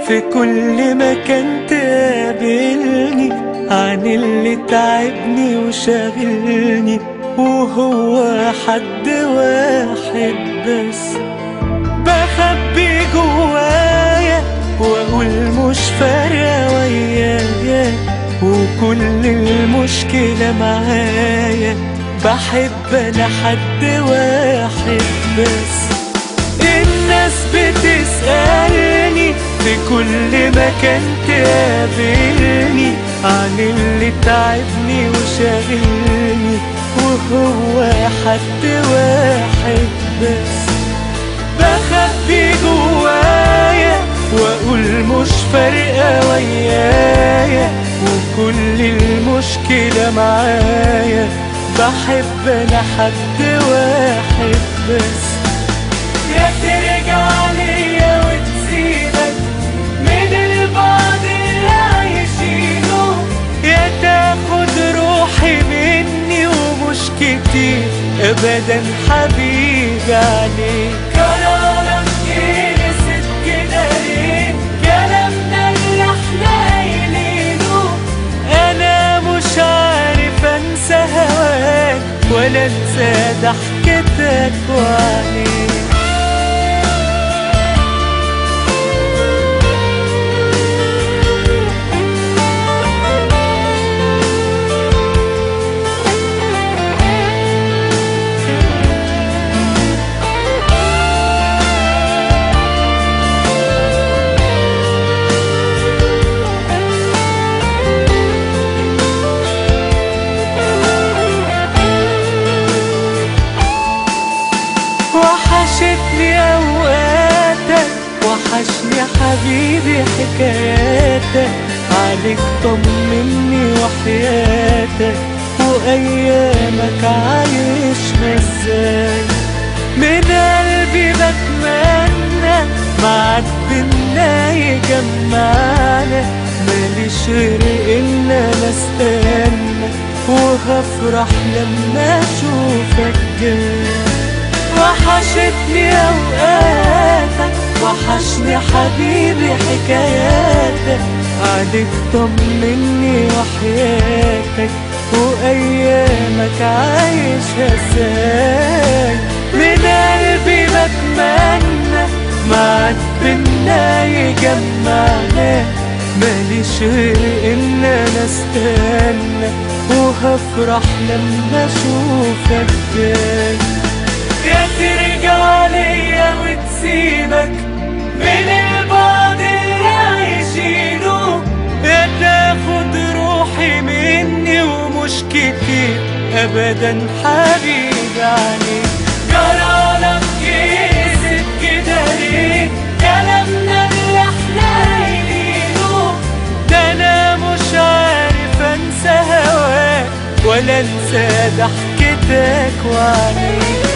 في كل مكان تقابلني عن اللي تعبني وشاغلني وهو حد واحد بس بخبي جوايا واقول مش فارقه ويايا وكل المشكله معايا بحب انا حد واحد بس الناس بتسألني في كل مكان تقابلني عن اللي تعبني وشاغلني وهو حد واحد بس بخبي جوايا واقول مش فارقه ويايا وكل المشكله معايا بحب انا حد واحد بس يا ترجع ليا وتسيبك من البعض اللي عايشينه يا تاخد روحي مني ومش كتير ابدا حبيبي عليك قرارك ايه نسيت كده ليه كلامنا اللي احنا قايلينه انا مش عارف انسى هواك ولا انسى ضحكتك وعينيك وحشتني اوقاتك وحشني حبيبي حكاياتك عليك طمني وحياتك وايامك عايشها ازاي من قلبي بتمنى معاك بينا يجمعنا ماليش غير ان انا استنى وهفرح لما اشوفك جاي وحشتني اوقاتك وحشني حبيبي حكاياتك عليك طمني وحياتك وايامك عايشها ازاي من قلبي بتمنى معاك بينا يجمعنا ماليش غير ان انا استنى وهفرح لما اشوفك جاي يا ترجع ليا وتسيبك من البعد اللي عايشينه يا تاخد روحي مني ومش كتير ابدا حبيبي عليك جرالك كيست كده ليه كلامنا اللي احنا قايلينه ده انا مش عارف انسى هواك ولا انسى ضحكتك وعينيك